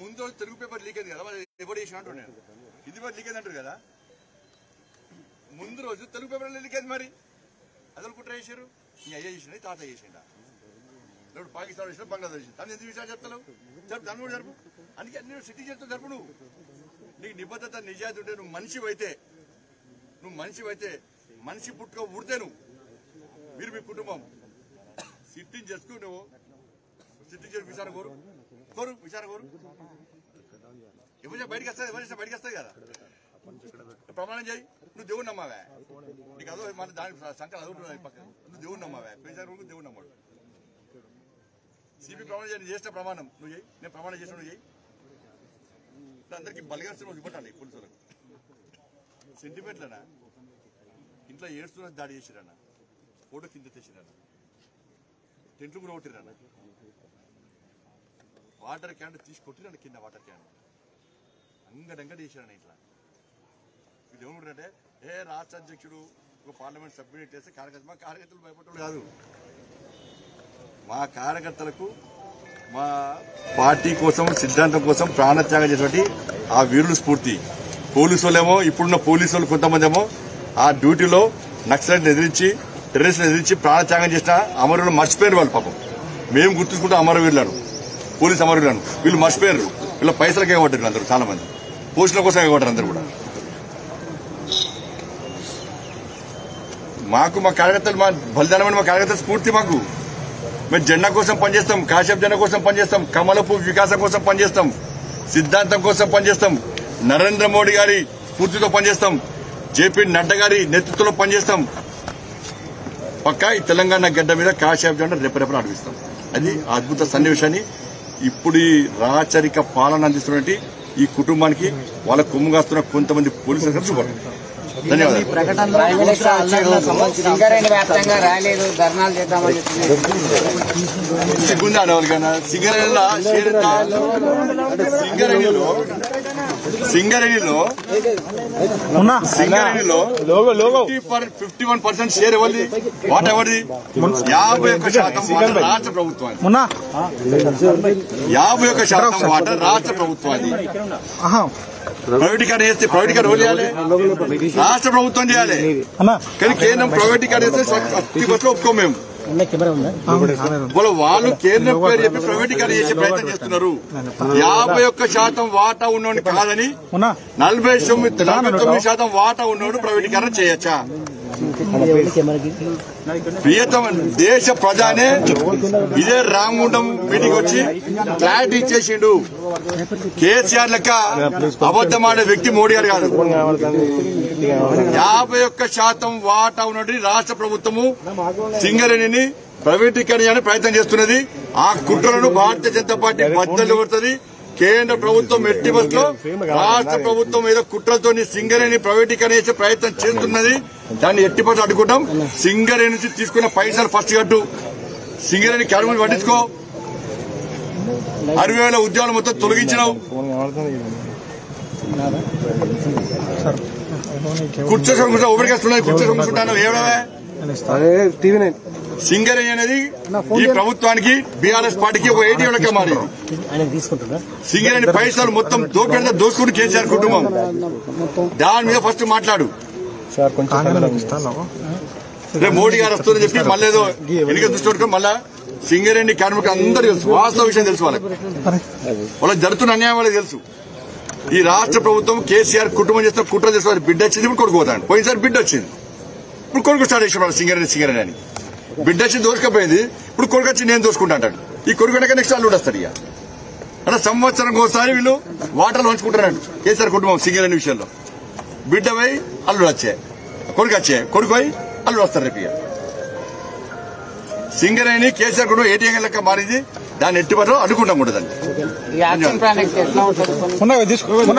ముందు రోజు Telugu paper leak అయింది కదా మరి ఎవరు చేసిన అంటారు నేను ఇది పేపర్ లీక్ అయింది అంటారు కదా ముందు రోజు తెలుగు పేపర్ లీక్ అయింది మరి అసలు కుట్ర చేశారు నీ అయ్యా చేసిన తాత చేసిండా ఇప్పుడు పాకిస్తాన్ చేసిన బంగ్లాదేశ్ చేసిన తను ఎందుకు విషయాలు చెప్తావు జరుపు దాన్ని కూడా జరుపు అందుకే అన్ని సిటీ చేస్తూ జరుపు నువ్వు నీకు నిబద్ధత నిజాయితీ ఉంటే నువ్వు మనిషి అయితే నువ్వు మనిషి అయితే మనిషి పుట్టుక ఉడితే నువ్వు మీరు మీ కుటుంబం సిట్టింగ్ చేసుకు నువ్వు సిట్టింగ్ చేసి విచారణ కోరు కోరు విచారణ కోరు ఎవరు బయటకు వస్తుంది ఎవరు బయటకు వస్తుంది కదా ప్రమాణం చేయి నువ్వు దేవుడు నమ్మావే నీకు అదో మన దాని సంఖ్య అదుకుంటున్నావు పక్కన నువ్వు దేవుడు నమ్మావే పేజారు కొడుకు దేవుడు నమ్మాడు సిపి ప్రమాణం చేయి నేను చేసిన ప్రమాణం నువ్వు చేయి నేను ప్రమాణం చేసిన నువ్వు చేయి అందరికి బలిగస్తులు ఇవ్వటాలి పోలీసులకు సెంటిమెంట్లనా ఇంట్లో ఏడుస్తున్న దాడి చేసిరన్న ఫోటో కింద తెచ్చిరన్న టెంట్లు కూడా కొట్టిరన్న వాటర్ క్యాన్ తీసి కొట్టిరన్న కింద వాటర్ క్యాన్ అంగడంగడి చేసిరన్న ఇట్లా ఇది ఏమంటారంటే ఏ రాష్ట్ర అధ్యక్షుడు ఒక పార్లమెంట్ సభ్యుడు చేస్తే కార్యకర్త మా కార్యకర్తలు భయపడటం కాదు మా కార్యకర్తలకు మా పార్టీ కోసం సిద్ధాంతం కోసం ప్రాణత్యాగం చేసినటువంటి ఆ వీరుల స్ఫూర్తి పోలీసు వాళ్ళేమో ఇప్పుడున్న పోలీసు వాళ్ళు కొంతమంది ఏమో ఆ డ్యూటీలో నక్సలైట్ ఎదిరించి టెర్రరిస్ట్ ఎదిరించి ప్రాణత్యాగం చేసిన అమరులు మర్చిపోయారు వాళ్ళు పాపం మేము గుర్తుంచుకుంటాం అమరవీరులను పోలీసు అమరవీరులను వీళ్ళు మర్చిపోయారు వీళ్ళ పైసలకి ఎగబడ్డారు అందరూ చాలా మంది పోస్టుల కోసం ఎగబడ్డారు అందరూ కూడా మాకు మా కార్యకర్తలు మా బలిదానమైన మా కార్యకర్తల స్ఫూర్తి మాకు మేము జెండా కోసం పనిచేస్తాం కాశ్యప్ జెండా కోసం పనిచేస్తాం కమలపు వికాసం కోసం పనిచేస్తాం సిద్ధాంతం కోసం పనిచేస్తాం నరేంద్ర మోడీ గారి స్ఫూర్తితో పనిచేస్తాం జేపీ నడ్డా గారి నేతృత్వంలో పనిచేస్తాం పక్కా ఈ తెలంగాణ గడ్డ మీద కాశ్యప్ జెండా రెప్పరెప్పని అడిగిస్తాం అది ఆ అద్భుత సన్నివేశాన్ని ఇప్పుడు ఈ రాచరిక పాలన అందిస్తున్నటువంటి ఈ కుటుంబానికి వాళ్ళ కొమ్ము కాస్తున్న కొంతమంది పోలీసులు చూపండి ధన్యవాదాలు ప్రైమ్ మినిస్టర్ వచ్చాడు సింగరేణి వ్యాప్తంగా ర్యాలీలు ధర్నాలు చేద్దామని చెప్పి సిగ్గుందా వాళ్ళకైనా సింగరేణిలో షేర్ ఎంత? సింగరేణిలో సింగరేణిలో సింగరేణిలో ఫిఫ్టీ వన్ పర్సెంట్ షేర్ ఎవరిది వాట్ ఎవరిది యాభై ఒక్క శాతం వాట రాష్ట్ర ప్రభుత్వానికి యాభై ఒక్క శాతం వాట రాష్ట్ర ప్రభుత్వానికి ప్రైవేటీకరణ చేస్తే ప్రైవేటీకరణ ఎవరు చేయాలి రాష్ట్ర ప్రభుత్వం చేయాలి కానీ కేంద్రం ప్రైవేటీకరణ చేస్తే అతి బస్సులో ఒప్పుకోం మేము వాళ్ళు వాళ్ళు కేంద్రం పేరు చెప్పి ప్రైవేటీకరణ చేసే ప్రయత్నం చేస్తున్నారు యాభై ఒక్క శాతం వాటా ఉన్నోడు కాదని నలభై తొమ్మిది నలభై తొమ్మిది శాతం వాటా ఉన్నోడు ప్రైవేటీకరణ చేయొచ్చా ప్రియతమ దేశ ప్రజానే ఇదే రామగుండం మీటింగ్ వచ్చి క్లారిటీ ఇచ్చేసిండు కేసీఆర్ లెక్క అబద్దమాడే వ్యక్తి మోడీ గారు కాదు యాభై ఒక్క శాతం వాటా ఉన్నటువంటి రాష్ట్ర ప్రభుత్వము సింగరేణిని ప్రైవేటీకరణ చేయడానికి ప్రయత్నం చేస్తున్నది ఆ కుట్రలను భారతీయ జనతా పార్టీ బద్దలు కొడుతుంది కేంద్ర ప్రభుత్వం ఎట్టి బస్సులో రాష్ట్ర ప్రభుత్వం ఏదో కుట్రలతో సింగరేణి ప్రైవేటీకరణ చేసే ప్రయత్నం చేస్తున్నది దాన్ని ఎట్టి బస్సులు అడ్డుకుంటాం సింగరేణి నుంచి తీసుకున్న పైసలు ఫస్ట్ కట్టు సింగరేణి క్యాడమని పట్టించుకో అరవై వేల ఉద్యోగాలు మొత్తం తొలగించినావు కూర్చోసం కూర్చో ఊపిరికేస్తున్నాయి కూర్చోసం కూర్చుంటాను ఏడవే సింగరేణి అనేది ఈ ప్రభుత్వానికి బీఆర్ఎస్ పార్టీకి ఒక ఏటీఎం లెక్క మారింది సింగరేణి పైసలు మొత్తం దోపెడితే దోసుకుని కేసీఆర్ కుటుంబం దాని మీద ఫస్ట్ మాట్లాడు రేపు మోడీ గారు వస్తుందని చెప్పి మళ్ళీ ఏదో ఎన్నిక దృష్టి పెట్టుకొని మళ్ళా సింగరేణి కార్మికులు అందరూ తెలుసు వాస్తవ విషయం తెలుసు వాళ్ళకి వాళ్ళకి జరుగుతున్న అన్యాయం వాళ్ళకి తెలుసు ఈ రాష్ట్ర ప్రభుత్వం కేసీఆర్ కుటుంబం చేస్తున్న కుట్ర చేస్తున్న బిడ్డ వచ్చింది ఇప్పుడు కొడుకు పోతాడు పోయినసారి బిడ్డ వచ్చింది ఇప్పుడు కొడుకు స్టార్ట్ చేసిన వాళ్ళు సింగరేణి సింగరేణి అని బిడ్డ వచ్చి దోసుకపోయింది ఇప్పుడు కొడుకు వచ్చి నేను దోసుకుంటా అంటాడు ఈ కొడుకు వెనక నెక్స్ట్ అల్లుడు వస్తాడు ఇక అంటే సంవత్సరం ఒకసారి వీళ్ళు వాటర్లు పంచుకుంటారంట కేసీఆర్ కుటుంబం సింగరేణి విషయంలో బిడ్డ పోయి అల్లుడు వచ్చే కొడుకు వచ్చే కొడుకు పోయి అల్లుడు వస్తారు రేపు ఇక సింగరేణి కేసీఆర్ కుటుంబం ఏటీఎం లెక్క మారింది దాన్ని ఎట్టిపడో అడ్డుకుంటాం కూడా దాన్ని ఈ యాక్షన్ ప్లాన్ ఎట్లా ఉంటుంది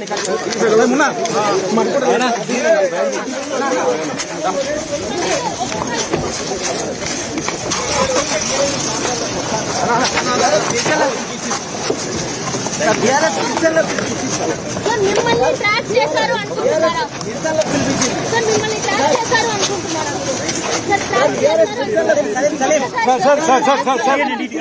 సార్ మిమ్మల్ని ట్రాక్ చేశారు అనుకుంటున్నారా సార్ మిమ్మల్ని ట్రాక్ చేశారు అనుకుంటున్నారా సార్ ట్రాక్ చేశారు అనుకుంటున్నారా? Sir, sir, sir, sir, sir.